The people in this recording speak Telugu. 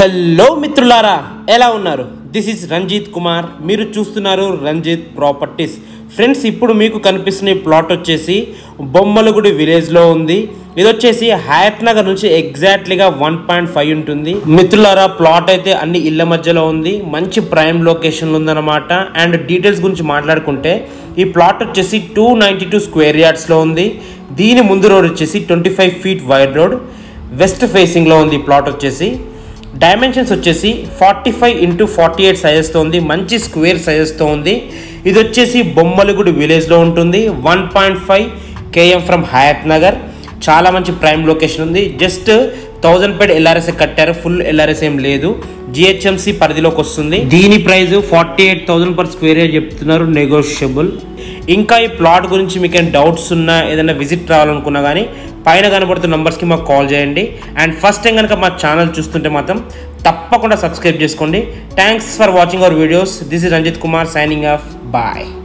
హలో మిత్రులారా ఎలా ఉన్నారు దిస్ ఇస్ రంజిత్ కుమార్ మీరు చూస్తున్నారు రంజిత్ ప్రాపర్టీస్ ఫ్రెండ్స్ ఇప్పుడు మీకు కనిపిస్తున్న ఈ ప్లాట్ వచ్చేసి బొమ్మలగుడి విలేజ్లో ఉంది ఇది వచ్చేసి హయత్ నగర్ నుంచి ఎగ్జాక్ట్లీగా వన్ పాయింట్ ఫైవ్ ఉంటుంది మిత్రులారా ప్లాట్ అయితే అన్ని ఇళ్ళ మధ్యలో ఉంది మంచి ప్రైమ్ లొకేషన్లో ఉందన్నమాట అండ్ డీటెయిల్స్ గురించి మాట్లాడుకుంటే ఈ ప్లాట్ వచ్చేసి టూ నైంటీ టూ స్క్వేర్ యార్డ్స్లో ఉంది దీని ముందు రోడ్ వచ్చేసి twenty five feet wide road west ఫేసింగ్లో ఉంది ఈ ప్లాట్ వచ్చేసి డైమెన్షన్స్ వచ్చేసి forty five into forty eight సైజెస్తో ఉంది మంచి స్క్వేర్ సైజెస్తో ఉంది ఇది వచ్చేసి బొమ్మలగుడి విలేజ్లో ఉంటుంది one point five km from Hayath Nagar చాలా మంచి ప్రైమ్ లొకేషన్ ఉంది జస్ట్ థౌజండ్ పేడ్ ఎల్ఆర్ఎస్ కట్టారు ఫుల్ ఎల్ఆర్ఎస్ ఏం లేదు జిహెచ్ఎంసి పరిధిలోకి వస్తుంది దీని price forty eight thousand per square yard చెప్తున్నారు నెగోషియబుల్ ఇంకా ఈ ప్లాట్ గురించి మీకు ఏమైనా డౌట్స్ ఉన్నా ఏదైనా విజిట్ రావాలనుకున్నా కానీ పైన కనబడుతున్న నంబర్స్కి మాకు కాల్ చేయండి అండ్ ఫస్ట్ టైం కనుక మా ఛానల్ చూస్తుంటే మాత్రం తప్పకుండా సబ్స్క్రైబ్ చేసుకోండి thanks for watching our videos this is Ranjith Kumar signing off bye